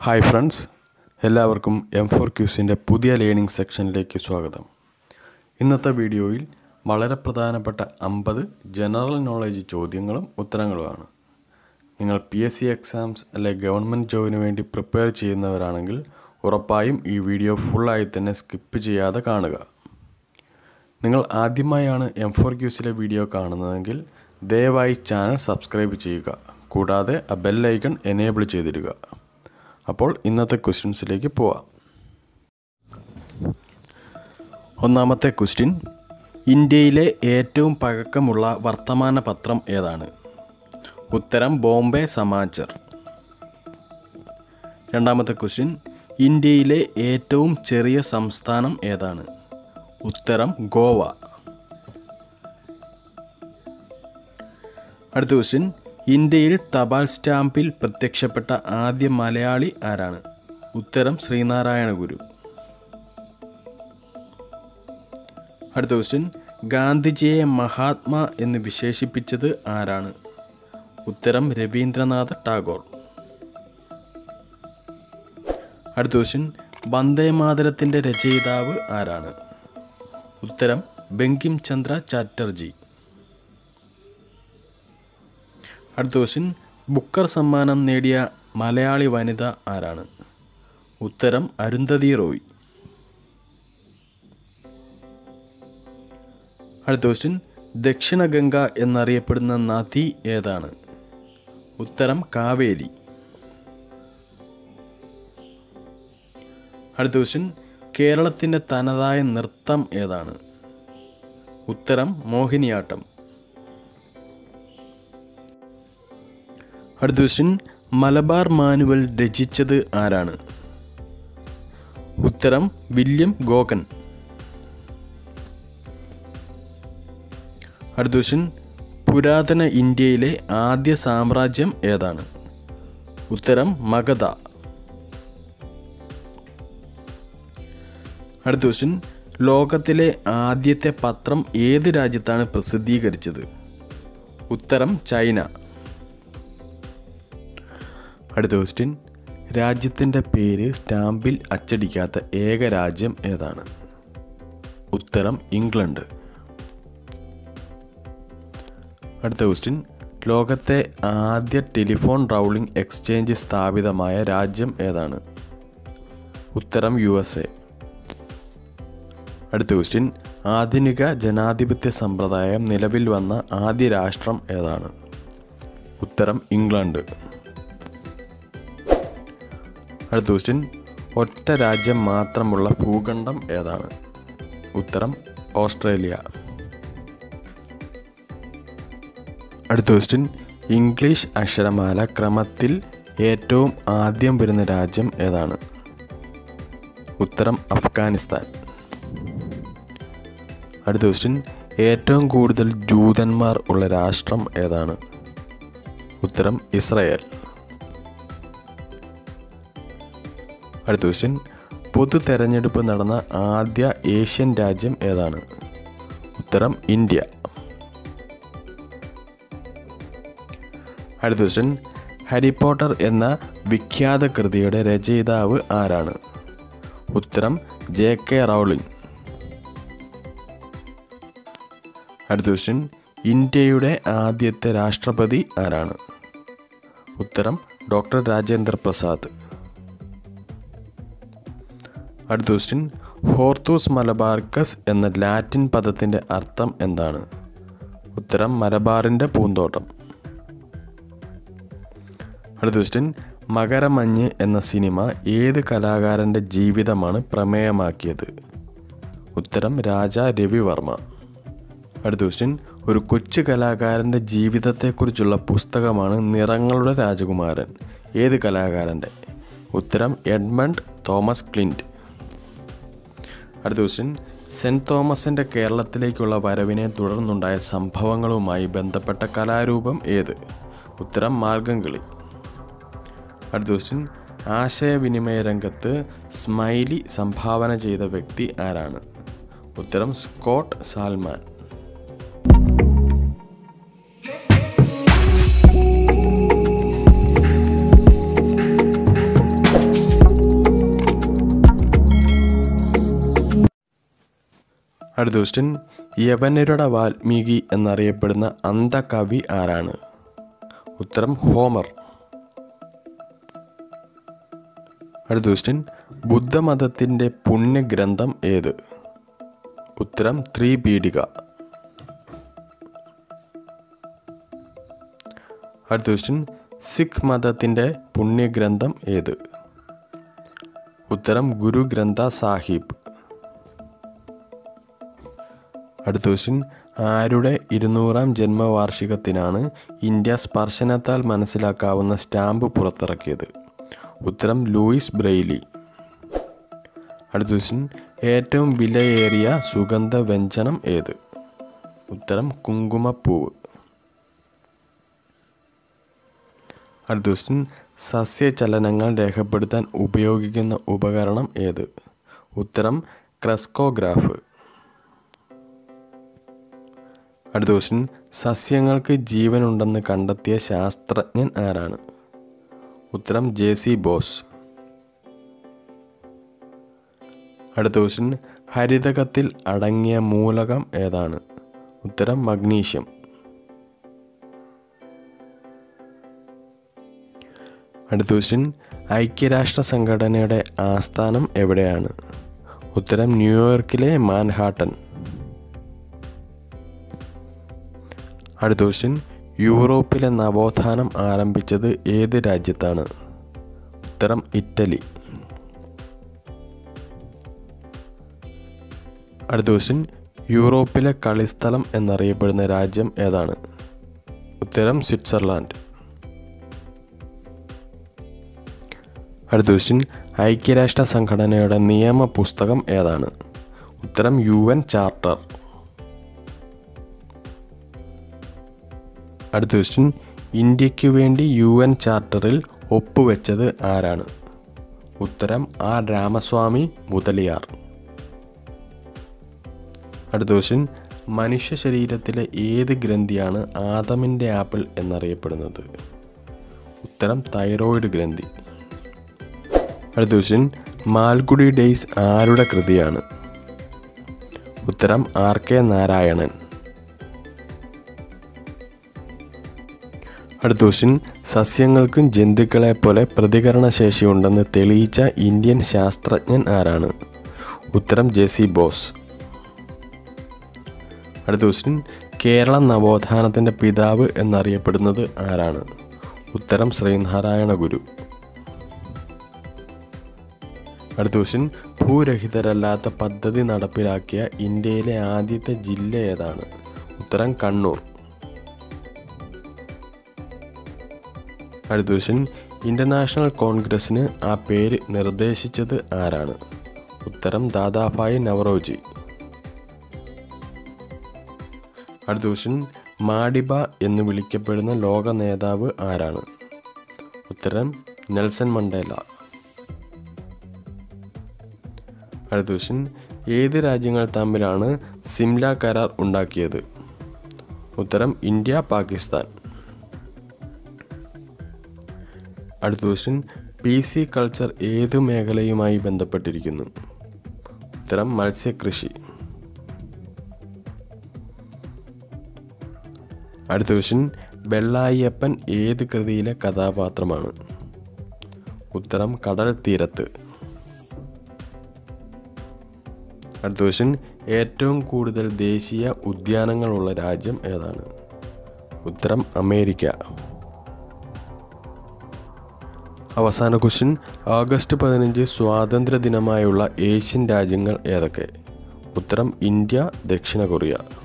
hi friends എല്ലാവർക്കും M four ക്യൂസിൻ്റെ പുതിയ ലേണിംഗ് സെക്ഷനിലേക്ക് സ്വാഗതം ഇന്നത്തെ വീഡിയോയിൽ വളരെ പ്രധാനപ്പെട്ട അമ്പത് ജനറൽ നോളജ് ചോദ്യങ്ങളും ഉത്തരങ്ങളുമാണ് നിങ്ങൾ പി എസ് സി എക്സാംസ് അല്ലെ ഗവൺമെൻറ് ജോബിന് വേണ്ടി പ്രിപ്പയർ ചെയ്യുന്നവരാണെങ്കിൽ ഉറപ്പായും ഈ വീഡിയോ ഫുള്ളായി തന്നെ സ്കിപ്പ് ചെയ്യാതെ കാണുക നിങ്ങൾ ആദ്യമായാണ് എം ഫോർ ക്യൂസിലെ വീഡിയോ കാണുന്നതെങ്കിൽ ദയവായി ചാനൽ സബ്സ്ക്രൈബ് ചെയ്യുക കൂടാതെ ആ ബെല്ലൈക്കൺ എനേബിൾ ചെയ്തിടുക അപ്പോൾ ഇന്നത്തെ ക്വസ്റ്റ്യൻസിലേക്ക് പോവാം ഒന്നാമത്തെ ക്വസ്റ്റ്യൻ ഇന്ത്യയിലെ ഏറ്റവും പഴക്കമുള്ള വർത്തമാന പത്രം ഏതാണ് ഉത്തരം ബോംബെ സമാചർ രണ്ടാമത്തെ ക്വസ്റ്റ്യൻ ഇന്ത്യയിലെ ഏറ്റവും ചെറിയ സംസ്ഥാനം ഏതാണ് ഉത്തരം ഗോവ അടുത്ത ക്വസ്റ്റ്യൻ ഇന്ത്യയിൽ തപാൽ സ്റ്റാമ്പിൽ പ്രത്യക്ഷപ്പെട്ട ആദ്യ മലയാളി ആരാണ് ഉത്തരം ശ്രീനാരായണ ഗുരു അടുത്ത ക്വസ്റ്റ്യൻ ഗാന്ധിജിയെ മഹാത്മാ എന്ന് വിശേഷിപ്പിച്ചത് ആരാണ് ഉത്തരം രവീന്ദ്രനാഥ് ടാഗോർ അടുത്ത ക്വസ്റ്റ്യൻ വന്ദേമാതരത്തിൻ്റെ രചയിതാവ് ആരാണ് ഉത്തരം ബങ്കിം ചന്ദ്ര ചാറ്റർജി അടുത്ത ക്വസ്റ്റ്യൻ ബുക്കർ സമ്മാനം നേടിയ മലയാളി വനിത ആരാണ് ഉത്തരം അരുന്ധതി റോയ് അടുത്ത ക്വസ്റ്റ്യൻ ദക്ഷിണ ഗംഗ എന്നറിയപ്പെടുന്ന നദി ഏതാണ് ഉത്തരം കാവേരി അടുത്ത ക്വസ്റ്റ്യൻ കേരളത്തിൻ്റെ തനതായ നൃത്തം ഏതാണ് ഉത്തരം മോഹിനിയാട്ടം അടുത്ത ക്വസ്റ്റ്യൻ മലബാർ മാനുവൽ രചിച്ചത് ആരാണ് ഉത്തരം വില്യം ഗോകൻ അടുത്ത ക്വസ്റ്റ്യൻ പുരാതന ഇന്ത്യയിലെ ആദ്യ സാമ്രാജ്യം ഏതാണ് ഉത്തരം മഗധ അടുത്ത ക്വസ്റ്റ്യൻ ലോകത്തിലെ ആദ്യത്തെ പത്രം ഏത് രാജ്യത്താണ് പ്രസിദ്ധീകരിച്ചത് ഉത്തരം ചൈന അടുത്ത ക്വസ്റ്റ്യൻ രാജ്യത്തിൻ്റെ പേര് സ്റ്റാമ്പിൽ അച്ചടിക്കാത്ത ഏക രാജ്യം ഏതാണ് ഉത്തരം ഇംഗ്ലണ്ട് അടുത്ത ക്വസ്റ്റ്യൻ ലോകത്തെ ആദ്യ ടെലിഫോൺ റൗളിംഗ് എക്സ്ചേഞ്ച് സ്ഥാപിതമായ രാജ്യം ഏതാണ് ഉത്തരം യു എസ് എ അടുത്ത ക്വസ്റ്റ്യൻ ആധുനിക ജനാധിപത്യ സമ്പ്രദായം നിലവിൽ വന്ന ആദ്യ രാഷ്ട്രം ഏതാണ് ഉത്തരം ഇംഗ്ലണ്ട് അടുത്ത ക്വസ്റ്റ്യൻ ഒറ്റ രാജ്യം മാത്രമുള്ള ഭൂഖണ്ഡം ഏതാണ് ഉത്തരം ഓസ്ട്രേലിയ അടുത്ത ക്വസ്റ്റ്യൻ ഇംഗ്ലീഷ് അക്ഷരമാല ക്രമത്തിൽ ഏറ്റവും ആദ്യം വരുന്ന രാജ്യം ഏതാണ് ഉത്തരം അഫ്ഗാനിസ്ഥാൻ അടുത്ത ക്വസ്റ്റ്യൻ ഏറ്റവും കൂടുതൽ ജൂതന്മാർ ഉള്ള രാഷ്ട്രം ഏതാണ് ഉത്തരം ഇസ്രയേൽ അടുത്ത ക്വസ്റ്റ്യൻ പൊതു തെരഞ്ഞെടുപ്പ് നടന്ന ആദ്യ ഏഷ്യൻ രാജ്യം ഏതാണ് ഉത്തരം ഇന്ത്യ അടുത്ത ക്വസ്റ്റ്യൻ ഹാരി പോട്ടർ എന്ന വിഖ്യാത കൃതിയുടെ രചയിതാവ് ആരാണ് ഉത്തരം ജെ കെ റൗളിംഗ് അടുത്ത ക്വസ്റ്റ്യൻ ഇന്ത്യയുടെ ആദ്യത്തെ രാഷ്ട്രപതി ആരാണ് ഉത്തരം ഡോക്ടർ രാജേന്ദ്ര പ്രസാദ് അടുത്ത ക്വസ്റ്റ്യൻ ഹോർത്തൂസ് മലബാർക്കസ് എന്ന ലാറ്റിൻ പദത്തിൻ്റെ അർത്ഥം എന്താണ് ഉത്തരം മലബാറിൻ്റെ പൂന്തോട്ടം അടുത്ത ക്വസ്റ്റ്യൻ മകരമഞ്ഞ് എന്ന സിനിമ ഏത് കലാകാരൻ്റെ ജീവിതമാണ് പ്രമേയമാക്കിയത് ഉത്തരം രാജ രവിവർമ്മ അടുത്ത ക്വസ്റ്റ്യൻ ഒരു കൊച്ചു കലാകാരൻ്റെ ജീവിതത്തെക്കുറിച്ചുള്ള പുസ്തകമാണ് നിറങ്ങളുടെ രാജകുമാരൻ ഏത് കലാകാരൻ്റെ ഉത്തരം എഡ്മണ്ട് തോമസ് ക്ലിൻറ്റ് അടുത്ത ക്വസ്റ്റ്യൻ സെൻറ്റ് തോമസിൻ്റെ കേരളത്തിലേക്കുള്ള വരവിനെ തുടർന്നുണ്ടായ സംഭവങ്ങളുമായി ബന്ധപ്പെട്ട കലാരൂപം ഏത് ഉത്തരം മാർഗംകളി അടുത്ത ക്വസ്റ്റ്യൻ ആശയവിനിമയ രംഗത്ത് സ്മൈലി സംഭാവന ചെയ്ത വ്യക്തി ആരാണ് ഉത്തരം സ്കോട്ട് സാൽമാൻ അടുത്ത ക്വസ്റ്റ്യൻ യവനരുടെ വാൽമീകി എന്നറിയപ്പെടുന്ന അന്ധകവി ആരാണ് ഉത്തരം ഹോമർ അടുത്ത ക്വസ്റ്റ്യൻ ബുദ്ധമതത്തിൻ്റെ പുണ്യഗ്രന്ഥം ഏത് ഉത്തരം ത്രിപീഡിക അടുത്ത ക്വസ്റ്റ്യൻ സിഖ് മതത്തിൻ്റെ പുണ്യഗ്രന്ഥം ഏത് ഉത്തരം ഗുരു ഗ്രന്ഥ സാഹിബ് അടുത്ത ക്വസ്റ്റ്യൻ ആരുടെ ഇരുന്നൂറാം ജന്മവാർഷികത്തിനാണ് ഇന്ത്യ സ്പർശനത്താൽ മനസ്സിലാക്കാവുന്ന സ്റ്റാമ്പ് പുറത്തിറക്കിയത് ഉത്തരം ലൂയിസ് ബ്രെയിലി അടുത്ത ക്വസ്റ്റ്യൻ ഏറ്റവും വിലയേറിയ സുഗന്ധ വ്യഞ്ജനം ഏത് ഉത്തരം കുങ്കുമപ്പൂവ് അടുത്ത ക്വസ്റ്റ്യൻ സസ്യചലനങ്ങൾ രേഖപ്പെടുത്താൻ ഉപയോഗിക്കുന്ന ഉപകരണം ഏത് ഉത്തരം ക്രസ്കോഗ്രാഫ് അടുത്ത ക്വസ്റ്റ്യൻ സസ്യങ്ങൾക്ക് ജീവനുണ്ടെന്ന് കണ്ടെത്തിയ ശാസ്ത്രജ്ഞൻ ആരാണ് ഉത്തരം ജെ സി ബോസ് അടുത്ത ക്വസ്റ്റ്യൻ ഹരിതകത്തിൽ അടങ്ങിയ മൂലകം ഏതാണ് ഉത്തരം മഗ്നീഷ്യം അടുത്ത ക്വസ്റ്റ്യൻ ഐക്യരാഷ്ട്ര സംഘടനയുടെ ആസ്ഥാനം എവിടെയാണ് ഉത്തരം ന്യൂയോർക്കിലെ മാൻഹാട്ടൻ അടുത്ത ക്വസ്റ്റ്യൻ യൂറോപ്പിലെ നവോത്ഥാനം ആരംഭിച്ചത് ഏത് രാജ്യത്താണ് ഉത്തരം ഇറ്റലി അടുത്ത ക്വസ്റ്റ്യൻ യൂറോപ്പിലെ കളിസ്ഥലം എന്നറിയപ്പെടുന്ന രാജ്യം ഏതാണ് ഉത്തരം സ്വിറ്റ്സർലാൻഡ് അടുത്ത ക്വസ്റ്റ്യൻ ഐക്യരാഷ്ട്ര സംഘടനയുടെ നിയമ പുസ്തകം ഏതാണ് ഉത്തരം യു എൻ ചാർട്ടർ അടുത്ത ക്വസ്റ്റ്യൻ ഇന്ത്യക്ക് വേണ്ടി യു എൻ ചാർട്ടറിൽ ഒപ്പുവെച്ചത് ആരാണ് ഉത്തരം ആർ രാമസ്വാമി മുതലിയാർ അടുത്ത ക്വസ്റ്റ്യൻ മനുഷ്യ ശരീരത്തിലെ ഏത് ഗ്രന്ഥിയാണ് ആദമിൻ്റെ ആപ്പിൾ എന്നറിയപ്പെടുന്നത് ഉത്തരം തൈറോയിഡ് ഗ്രന്ഥി അടുത്ത ക്വസ്റ്റ്യൻ മാൽഗുഡി ഡേയ്സ് ആരുടെ കൃതിയാണ് ഉത്തരം ആർ കെ നാരായണൻ അടുത്ത ക്വസ്റ്റ്യൻ സസ്യങ്ങൾക്കും ജന്തുക്കളെ പോലെ പ്രതികരണശേഷിയുണ്ടെന്ന് തെളിയിച്ച ഇന്ത്യൻ ശാസ്ത്രജ്ഞൻ ആരാണ് ഉത്തരം ജെ സി ബോസ് അടുത്ത ക്വസ്റ്റ്യൻ കേരള നവോത്ഥാനത്തിൻ്റെ പിതാവ് എന്നറിയപ്പെടുന്നത് ആരാണ് ഉത്തരം ശ്രീനാരായണ ഗുരു അടുത്ത ക്വസ്റ്റ്യൻ ഭൂരഹിതരല്ലാത്ത പദ്ധതി നടപ്പിലാക്കിയ ഇന്ത്യയിലെ ആദ്യത്തെ ജില്ല ഏതാണ് ഉത്തരം കണ്ണൂർ അടുത്ത ക്വസ്റ്റ്യൻ ഇൻ്റർനാഷണൽ കോൺഗ്രസ്സിന് ആ പേര് നിർദ്ദേശിച്ചത് ആരാണ് ഉത്തരം ദാദാഭായ് നവറോജി അടുത്ത ക്വസ്റ്റ്യൻ മാഡിബ എന്ന് വിളിക്കപ്പെടുന്ന ലോക നേതാവ് ആരാണ് ഉത്തരം നെൽസൺ മണ്ടേല അടുത്ത ക്വസ്റ്റ്യൻ ഏത് രാജ്യങ്ങൾ തമ്മിലാണ് സിംല കരാർ ഉണ്ടാക്കിയത് ഉത്തരം ഇന്ത്യ പാകിസ്ഥാൻ അടുത്ത ക്വസ്റ്റ്യൻ പി സി കൾച്ചർ ഏത് മേഖലയുമായി ബന്ധപ്പെട്ടിരിക്കുന്നു ഉത്തരം മത്സ്യകൃഷി അടുത്ത ക്വസ്റ്റ്യൻ വെള്ളായിയപ്പൻ ഏത് കൃതിയിലെ കഥാപാത്രമാണ് ഉത്തരം കടൽ തീരത്ത് അടുത്ത ക്വസ്റ്റ്യൻ ഏറ്റവും കൂടുതൽ ദേശീയ ഉദ്യാനങ്ങളുള്ള രാജ്യം ഏതാണ് ഉത്തരം അമേരിക്ക അവസാന ക്വസ്റ്റ്യൻ ഓഗസ്റ്റ് പതിനഞ്ച് സ്വാതന്ത്ര്യ ദിനമായുള്ള ഏഷ്യൻ രാജ്യങ്ങൾ ഏതൊക്കെ ഉത്തരം ഇന്ത്യ ദക്ഷിണ കൊറിയ